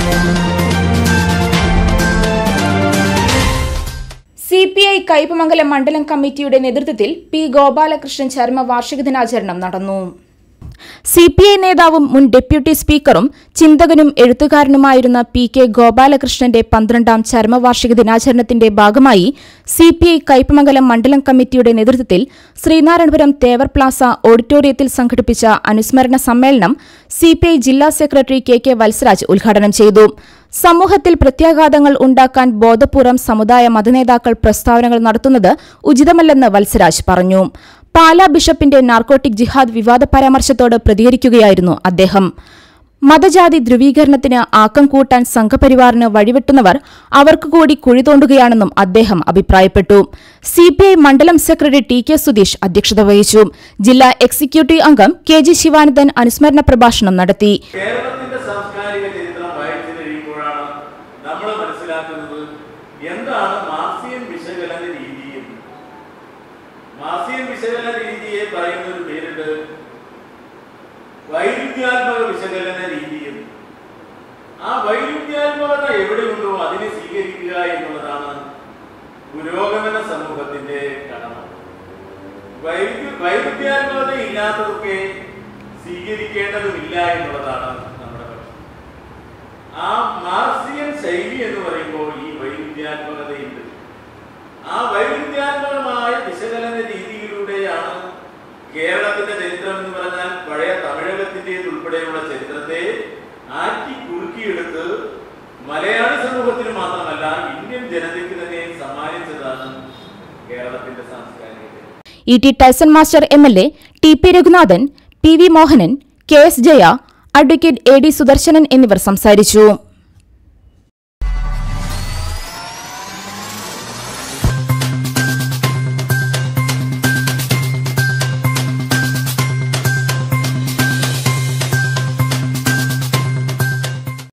C P I Kaipamangalam മണ്ഡലം കമ്മിറ്റിയുടെ നേതൃത്വത്തിൽ പി ഗോപാലകൃഷ്ണൻ ചരമ വാർഷിക ദിനാചരണം നടന്നു സി പി ഐ നേതാവും മുൻ ഡെപ്യൂട്ടി സ്പീക്കറും ചിന്തകനും എഴുത്തുകാരനുമായിരുന്ന പി കെ ഗോപാലകൃഷ്ണന്റെ പന്ത്രണ്ടാം ചരമവാർഷിക ദിനാചരണത്തിന്റെ ഭാഗമായി സി പി ഐ കയ്പമംഗലം മണ്ഡലം കമ്മിറ്റിയുടെ നേതൃത്വത്തിൽ ശ്രീനാരായണപുരം തേവർ പ്ലാസ ഓഡിറ്റോറിയത്തിൽ സംഘടിപ്പിച്ച അനുസ്മരണ സമ്മേളനം സി പി ഐ ജില്ലാ സെക്രട്ടറി കെ കെ വത്സരാജ് ഉദ്ഘാടനം ചെയ്തു സമൂഹത്തിൽ പ്രത്യാഘാതങ്ങൾ ഉണ്ടാക്കാൻ ബോധപൂർവം സമുദായ മതനേതാക്കൾ പ്രസ്താവനകൾ നടത്തുന്നത് ഉചിതമല്ലെന്ന് വത്സരാജ് പറഞ്ഞു പാലാ ബിഷപ്പിന്റെ നാർക്കോട്ടിക് ജിഹാദ് വിവാദ പരാമർശത്തോട് പ്രതികരിക്കുകയായിരുന്നു അദ്ദേഹം മതജാതി ധ്രുവീകരണത്തിന് ആക്കം കൂട്ടാൻ സംഘപരിവാറിന് വഴിവെട്ടുന്നവർ അവർക്ക് കൂടി കുഴി തോണ്ടുകയാണെന്നും അദ്ദേഹം അഭിപ്രായപ്പെട്ടു സിപിഐ മണ്ഡലം സെക്രട്ടറി ടി കെ സുധീഷ് അധ്യക്ഷത വഹിച്ചു ജില്ലാ എക്സിക്യൂട്ടീവ് അംഗം കെ ജി ശിവാനന്ദൻ അനുസ്മരണ പ്രഭാഷണം നടത്തി കേരളത്തിന്റെ സാംസ്കാരിക ചരിത്രം വായിച്ചു കഴിയുമ്പോഴാണ് നമ്മൾ മനസ്സിലാക്കുന്നത് എന്താണ് മാർസിയൻ വിശകലന രീതി എന്ന് മാർസിയൻ വിശകലന രീതിയെ പറയുന്ന ഒരു പേരുണ്ട് വൈരുദ്ധ്യാത്മക വിശകലന രീതി എന്ന് ആ വൈരുദ്ധ്യാത്മകത എവിടെയുണ്ടോ അതിനെ സ്വീകരിക്കുക എന്നുള്ളതാണ് പുരോഗമന സമൂഹത്തിന്റെ കടമ വൈരുദ്ധ്യ വൈരുദ്ധ്യാത്മകത ഇല്ലാത്തതൊക്കെ സ്വീകരിക്കേണ്ടതുമില്ല എന്നുള്ളതാണ് നമ്മുടെ പക്ഷം ആ മാർസിയൻ ശൈലി എന്ന് പറയുമ്പോൾ ഈ വൈരുദ്ധ്യാത്മകതയുണ്ട് ആ വൈരുദ്ധ്യാത്മകമായ വിശകലന രീതിയിലൂടെയാണ് കേരളത്തിന്റെ ചരിത്രം എന്ന് പറഞ്ഞാൽ പഴയ തമിഴകത്തിന്റേത് ഉൾപ്പെടെയുള്ള ചരിത്രത്തെ ആറ്റി കുറുക്കിയെടുത്ത് മലയാളി സമൂഹത്തിന് മാത്രമല്ല ഇന്ത്യൻ ജനതയ്ക്ക് തന്നെ സമ്മാനിച്ചതാണ് കേരളത്തിന്റെ സാംസ്കാരിക ചരിത്രം. E T Tyson master M L A T P Raghunathan P V Mohanan K S Jaya advocate A D Sudarsanan എന്നിവർ സംസാരിച്ചു